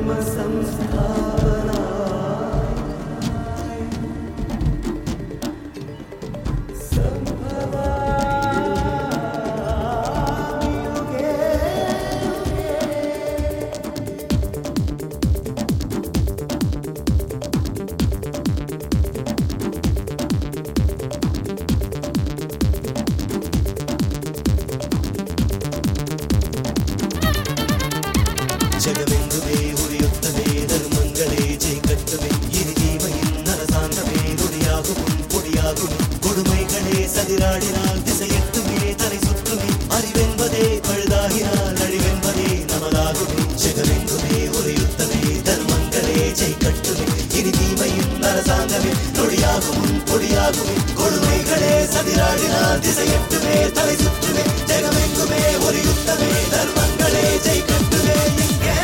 ಜಗವೆಂದುವೆ ಉರಿಯುತ್ತದೆ ಧರ್ಮಗಳೇ ಜೈ ಕಟ್ಟುವೆ இறுதிமையின் அரசாங்கமே நொடியாகவும் பொடியாகும் கொடுமைகளே சதிராடினால் திசையெட்டுமே தலை சுற்றுமே அறிவென்பதே பழுதாகினால் அழிவென்பதே நமதாகுமே ஜெகமெங்குமே ஒரு யுத்தமே தர்மங்களே ஜெய் கட்டுமே இறுதிமையின் அரசாங்கமே நொடியாகவும் பொடியாகுமே கொடுமைகளே சதிராடினால் திசையெட்டுமே தலை சுற்றுமே ஜெகமெங்குமே ஒரு யுத்தமே தர்மங்களே ஜெய் கட்டுமே இங்கே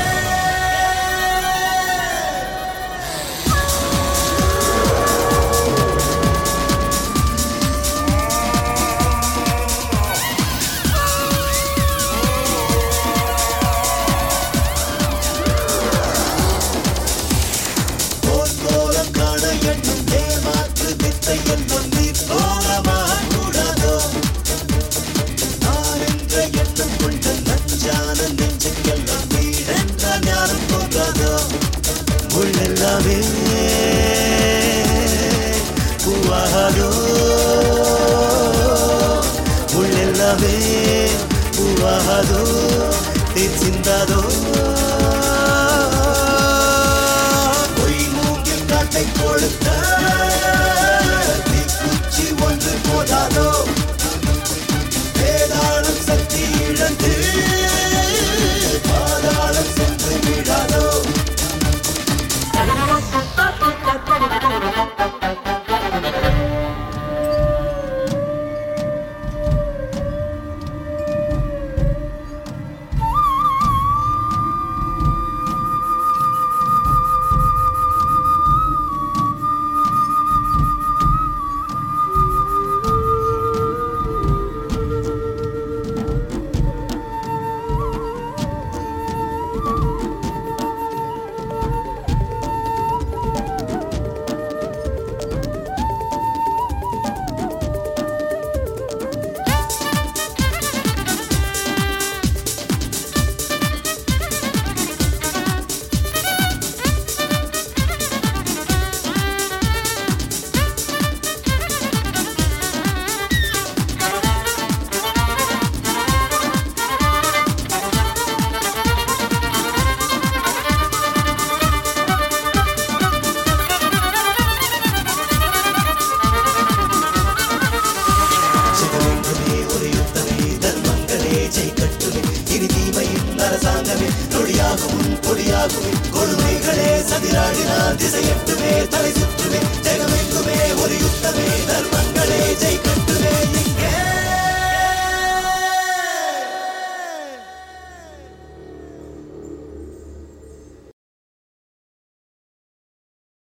போர்க்கோலம் காண எண்ணும் ஏமாற்று வித்தை என்னும் நீ போகமாக கூடாதோ நான் என்ற எண்ணம் கொண்ட நஞ்சான நெஞ்சுக்கெல்லாம் வீடென்ற ஞானம் தோன்றாதோ முள்ளெல்லாமே பூவாகாதோ முள்ளெல்லாமே பூவாகாதோ தேன் சிந்தாதோ பொய் மூங்கில் காட்டை கொடுத்த தீக்குச்சி ஒன்று போதாதோ வேதாளம் சக்தி இழந்து பாதாளம் சென்று விடாதோ ஜெகமெங்குமே ஒரு யுத்தமே தர்மங்களே ஜெய் கட்டுமே இறுதிமையின் அரசாங்கமே நொடியாகவும் பொடியாகுமே கொடுமைகளே சதிராடினால் திசையெட்டுமே தலை சுற்றுமே ஜெகமெங்குமே ஒரு யுத்தமே தர்மங்களே ஜெய்